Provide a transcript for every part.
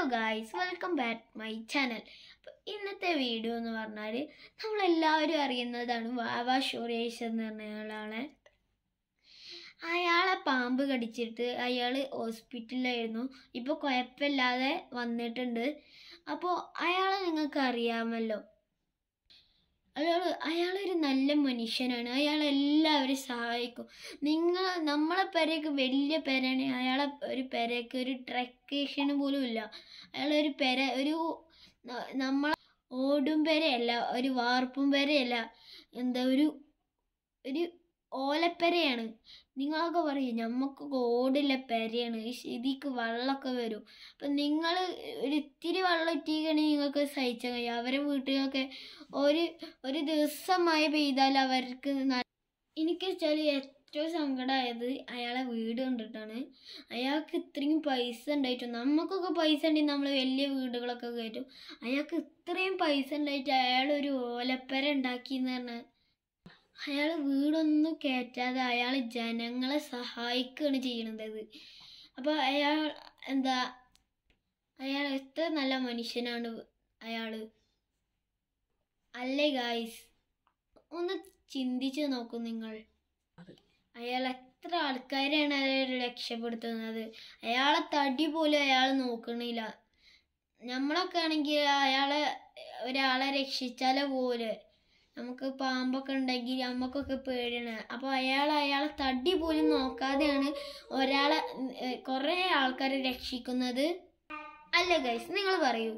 guys welcome back my channel അപ്പോൾ ഇന്നത്തെ video എന്ന് പറഞ്ഞാൽ നമ്മളെല്ലാവരും അറിയുന്നതാണ് വാവ ഷുറേഷ് എന്ന് പറഞ്ഞ ആളാണ് അയാളെ പാമ്പ് കടിച്ചിട്ട് അയാൾ ഹോസ്പിറ്റലിലായിരുന്നു ഇപ്പോൾ കുഴപ്പമില്ലാതെ വന്നിട്ടുണ്ട് അപ്പോൾ അയാളെ നിങ്ങൾക്ക് അറിയാമല്ലോ അയാൾ അയാളൊരു നല്ല മനുഷ്യനാണ് അയാൾ എല്ലാവരും സഹായിക്കും നിങ്ങൾ നമ്മളെ പെരയ്ക്ക് വലിയ പെരയാണ് അയാളെ ഒരു പെരയ്ക്ക് ഒരു ട്രക്കേഷന് പോലും ഇല്ല അയാളൊരു പെര ഒരു ന- നമ്മളെ ഓടും പെരയല്ല ഒരു വാർപ്പും പെരയല്ല എന്താ ഒരു ഒരു ഓലപ്പെരയാണ് നിങ്ങളൊക്കെ പറയും ഞമ്മക്കൊക്കെ ഓടില്ല പെരയാണ് ഇതിക്ക് വെള്ളമൊക്കെ വരും അപ്പം നിങ്ങൾ ഒരു ഇത്തിരി വെള്ളം ഇറ്റിക്കണെങ്കിൽ നിങ്ങൾക്ക് സഹിച്ചാൽ കഴിയും അവരെ വീട്ടിലൊക്കെ ഒരു ഒരു ദിവസം മഴ പെയ്താൽ അവർക്ക് ന- എനിക്ക് വെച്ചാൽ ഏറ്റവും സങ്കടമായത് അയാളെ വീട് കണ്ടിട്ടാണ് അയാൾക്ക് ഇത്രയും പൈസ ഉണ്ടായിട്ടും നമുക്കൊക്കെ പൈസ ഉണ്ടെങ്കിൽ നമ്മൾ വലിയ വീടുകളൊക്കെ കയറ്റും അയാൾക്ക് ഇത്രയും പൈസ ഉണ്ടായിട്ട് അയാൾ ഒരു ഓലപ്പര ഉണ്ടാക്കി എന്ന് പറഞ്ഞാൽ അയാൾ വീടൊന്നും കയറ്റാതെ അയാൾ ജനങ്ങളെ സഹായിക്കുകയാണ് ചെയ്യണത് അപ്പോൾ അയാൾ എന്താ അയാൾ എത്ര നല്ല മനുഷ്യനാണ് അയാൾ അല്ലേ ഗായ്സ് ഒന്ന് ചിന്തിച്ച് നോക്കൂ നിങ്ങൾ അയാൾ എത്ര ആൾക്കാരെയാണ് അയാൾ രക്ഷപ്പെടുത്തുന്നത് അയാളെ തടി പോലും അയാൾ നോക്കണില്ല നമ്മളൊക്കെ ആണെങ്കിൽ അയാളെ ഒരാളെ രക്ഷിച്ചാലേ പോലെ നമുക്ക് പാമ്പൊക്കെ ഉണ്ടെങ്കിൽ നമുക്കൊക്കെ പേടിയാണ് അപ്പോൾ അയാൾ അയാളെ തടി പോലും നോക്കാതെയാണ് ഒരാളെ ഏഹ്, കുറേ ആൾക്കാരെ രക്ഷിക്കുന്നത് അല്ല ഗൈസ് നിങ്ങൾ പറയൂ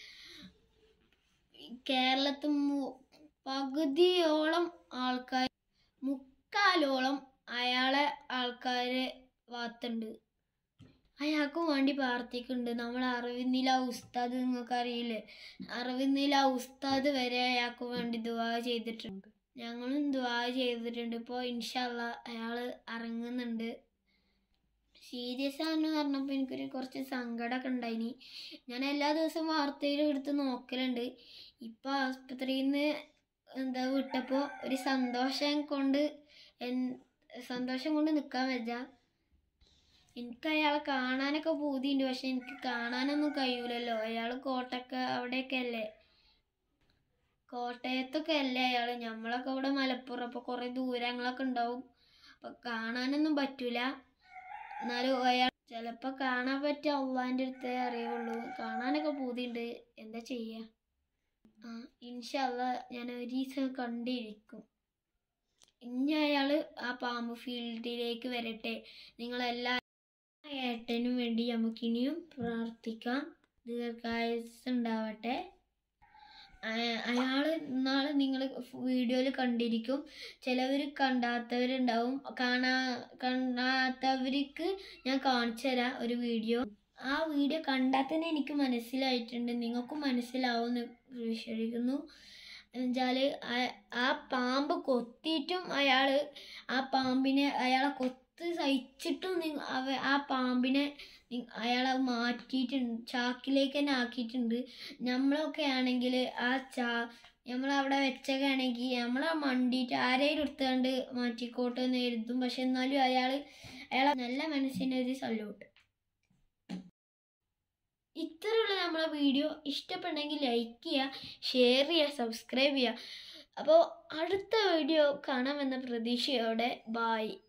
കേരളത്തിൽ മു- പകുതിയോളം ആൾക്കാർ മുക്കാലോളം അയാളെ ആൾക്കാരെ ഭാഗത്തുണ്ട് അയാൾക്കും വേണ്ടി പ്രാർത്ഥിക്കുന്നുണ്ട് നമ്മൾ അറിവിന്നില്ല ഉസ്താദ് നിങ്ങൾക്ക് അറിയില്ലേ അറിവിന്നില്ല ഉസ്താദ് വരെ അയാൾക്ക് വേണ്ടി ദുവാ ചെയ്തിട്ടുണ്ട് ഞങ്ങളും ദുവാ ചെയ്തിട്ടുണ്ട് ഇപ്പോൾ ഇൻഷല്ല അയാൾ ഇറങ്ങുന്നുണ്ട് സീരിയസ് ആണെന്ന് പറഞ്ഞപ്പോൾ എനിക്കൊരു കുറച്ച് സങ്കടമൊക്കെ ഉണ്ടായിനി ഞാൻ എല്ലാ ദിവസവും വാർത്തയിലും എടുത്ത് നോക്കലുണ്ട് ഇപ്പോൾ ആസ്പത്രിയിൽ നിന്ന് എന്താ വിട്ടപ്പോൾ ഒരു സന്തോഷം കൊണ്ട് എൻ- സന്തോഷം കൊണ്ട് നിൽക്കാൻ വെച്ച എനിക്ക് അയാളെ കാണാനൊക്കെ പൂതിയുണ്ട് പക്ഷെ എനിക്ക് കാണാനൊന്നും കഴിയൂലല്ലോ അയാൾ കോട്ടൊക്കെ അവിടെയൊക്കെ അല്ലേ കോട്ടയത്തൊക്കെ അല്ലേ അയാൾ നമ്മളൊക്കെ ഇവിടെ മലപ്പുറം അപ്പോൾ കുറേ ദൂരങ്ങളൊക്കെ ഉണ്ടാവും അപ്പം കാണാനൊന്നും പറ്റൂല എന്നാലും അയാൾ ചിലപ്പോൾ കാണാൻ പറ്റിയ അള്ളാൻ്റെ അടുത്തേ അറിയുള്ളൂ കാണാനൊക്കെ പൂതിയുണ്ട് എന്താ ചെയ്യുക ആ ഇൻഷല്ല ഞാൻ ഒരു ദിവസം കണ്ടിരിക്കും ഇനി അയാൾ ആ പാമ്പ് ഫീൽഡിലേക്ക് വരട്ടെ നിങ്ങളെല്ലാ ഏട്ടനും വേണ്ടി നമുക്കിനിയും പ്രാർത്ഥിക്കാം ദീർഘായുസ് ഉണ്ടാവട്ടെ അയാൾ ഇന്നാള് നിങ്ങൾ വീഡിയോയിൽ കണ്ടിരിക്കും ചിലവർ കണ്ടാത്തവരുണ്ടാവും കാണാ കാണാത്തവർക്ക് ഞാൻ കാണിച്ചു തരാം ഒരു വീഡിയോ ആ വീഡിയോ കണ്ടാൽ തന്നെ എനിക്ക് മനസ്സിലായിട്ടുണ്ട് നിങ്ങൾക്കും മനസ്സിലാവുമെന്ന് വിശ്വസിക്കുന്നു എന്നുവെച്ചാൽ ആ പാമ്പ് കൊത്തിയിട്ടും അയാൾ ആ പാമ്പിനെ അയാളെ കൊത്ത് സഹിച്ചിട്ടും നിങ്ങ അവ ആ പാമ്പിനെ നി- അയാളെ മാറ്റിയിട്ടുണ്ട് ചാക്കിലേക്ക് തന്നെ ആക്കിയിട്ടുണ്ട് നമ്മളൊക്കെ ആണെങ്കിൽ ആ ചാ നമ്മളവിടെ വെച്ചൊക്കെ ആണെങ്കിൽ നമ്മളെ മണ്ടിയിട്ട് ആരെയും എടുത്തുകൊണ്ട് മാറ്റിക്കോട്ടെ എന്ന് എഴുതും പക്ഷെ എന്നാലും അയാൾ അയാളെ നല്ല മനസ്സിന് ഒരു സല്യൂട്ട് ഇത്രയുള്ള നമ്മളെ വീഡിയോ ഇഷ്ടപ്പെട്ടെങ്കിൽ ലൈക്ക് ചെയ്യുക ഷെയർ ചെയ്യുക സബ്സ്ക്രൈബ് ചെയ്യുക അപ്പോൾ അടുത്ത വീഡിയോ കാണാമെന്ന പ്രതീക്ഷയോടെ ബായ്